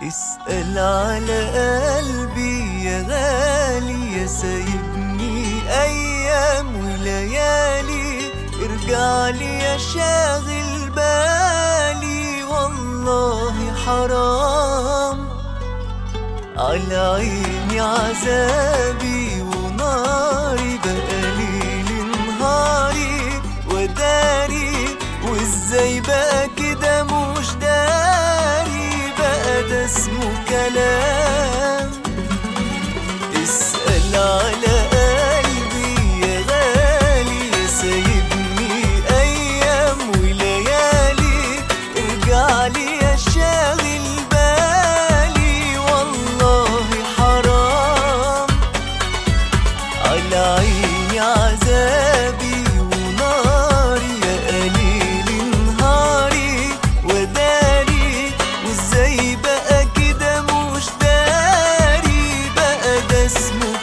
اسأل على قلبي يا غالي يا سايبني أيام وليالي ارجع لي يا شاغل بالي والله حرام على عيني عذابي وناري بقى نهاري وداري وازاي بقى كده مش داري بقى ده اسمه كلام اسأل على قلبي يا غالي يا سايبني أيام وليالي ارجع لي يا شاغل بالي والله حرام على عيني عذابي وناري يا قليل نهاري وداري وازاي بقى كده مش داري بقى ده اسمه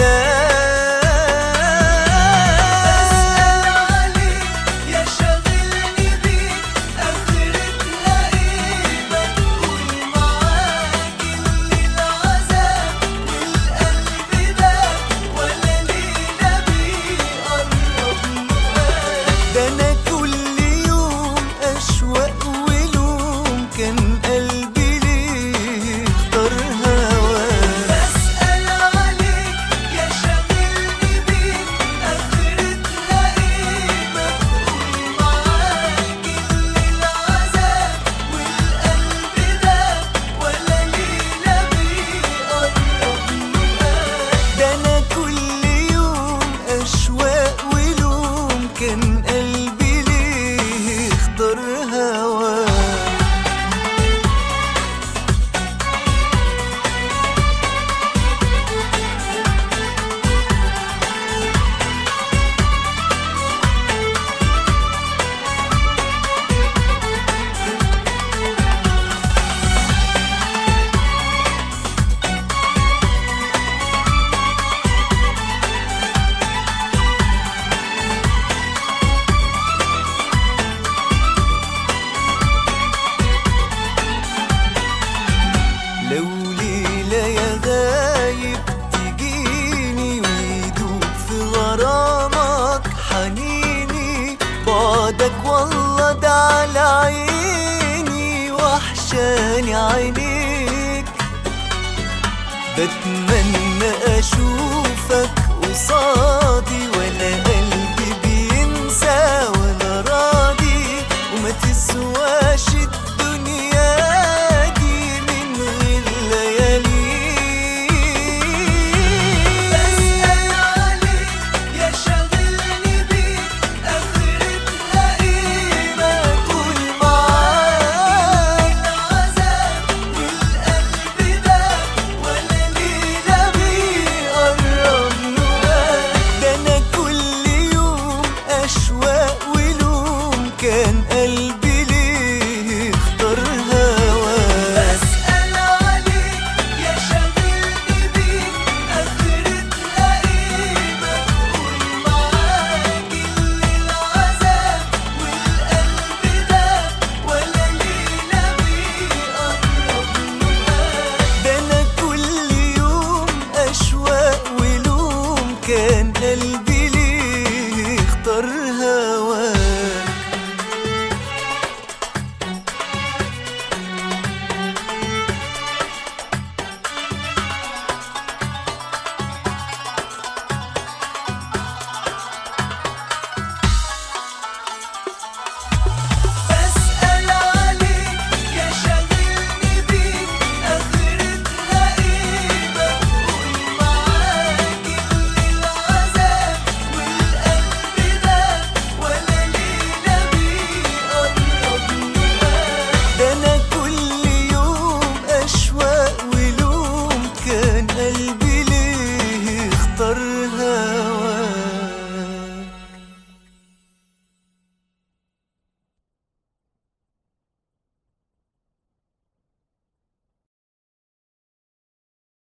كلام يا شاغلني بيك اخرة لاقيك بقول معاك الليل عذاب والقلب ده ولا ليلة بيقرب معاك ده انا كل يوم اشواق ولوم كان قلبي ليه اختار هواك بسأل عليك يا شاغلني بيك اخرة لاقيك بقول معاك الليل عذاب والقلب ده ولا ليلة بيقرب معاك ده انا كل يوم اشواق ولوم كان قلبي ليه اختار هواك لو ليلة يا غايب تجيني ويدوب في غرامك حنيني بعدك والله ده على عيني وحشاني عينيك بتمنى اشوفك قصادي ولا قلبي بينسى ولا راضي وما تسواش الدنيا